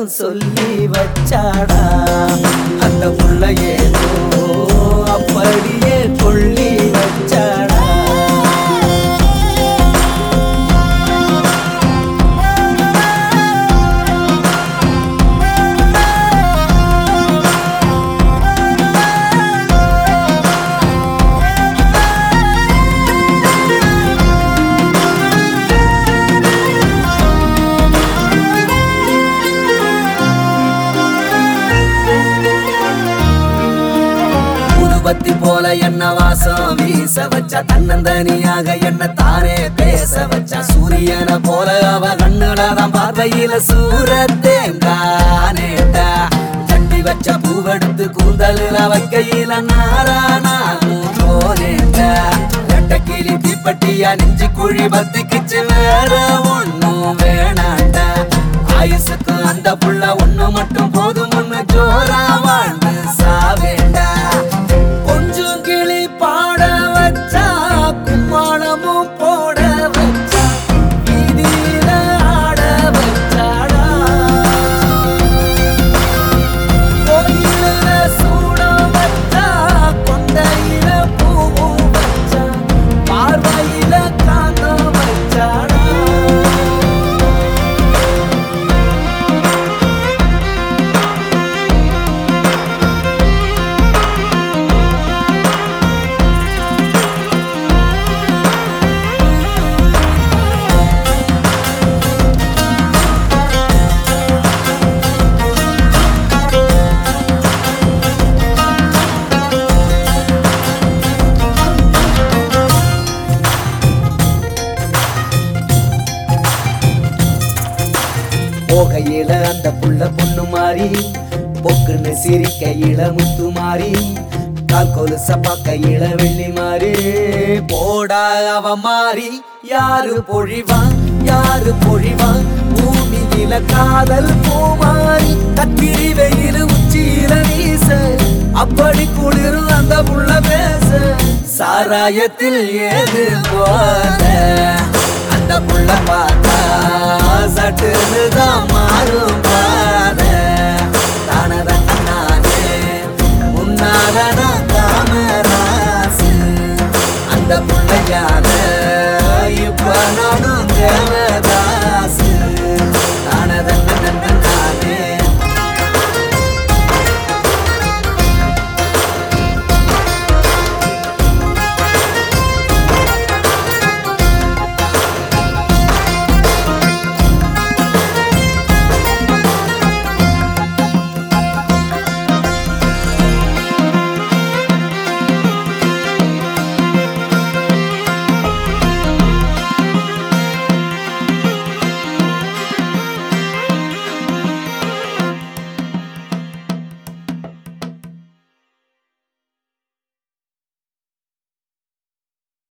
மட்டும் சொல்லி வச்சாடா அந்த புள்ள ஏதோ அப்படியே கொள்ளி வச்சாடா ஊதுபத்தி போல என்ன வாசம் வீச வச்சா தன்னந்தனியாக என்ன தானே பேச வச்சா சூரியனை போல அவ கண்ணுலதான் பார்வையில சூரத்தேங்கானேட்டா தட்டி வச்ச பூவெடுத்து கூந்தலுல வைக்கையில நாரானாகும் போனேட்டா ரெட்டக்கிளி தீப்பட்டியா நெஞ்சு குழி பத்திக்கிச்சு வேற ஒண்ணும் வேணாண்டா ஆயுசுக்கு அந்த புள்ள ஒண்ணு மட்டும் போதும் ஒண்ணு ஜோரா வாழ்ந்து சாவேண்டா கொஞ்சம் கிளி பாட வச்சா கும்மாளமும் போட வச்சா வீதியில ஆட வச்சாடா கோயில சூட வச்சா கொண்டையில பூவும் வச்சா பார்வையில காந்த வச்சாடா போகையில அந்த புள்ள பொண்ணு மாறி பொக்குன்னு சிரிக்கையில முத்து மாறி கால் கொலுச பார்க்கையில வெள்ளி மாறி போடா அவ மாறி யாரு பொழிவான் யாரு பொழிவான் பூமியில காதல் பூமாரி கத்திரி வெயில் உச்சியில வீச அப்படி குளிரும் அந்த புள்ள பேச சாராயத்தில் ஏது போத அந்த புள்ள பார்த்தா சட்டுன்னு தான் மாறும் பாத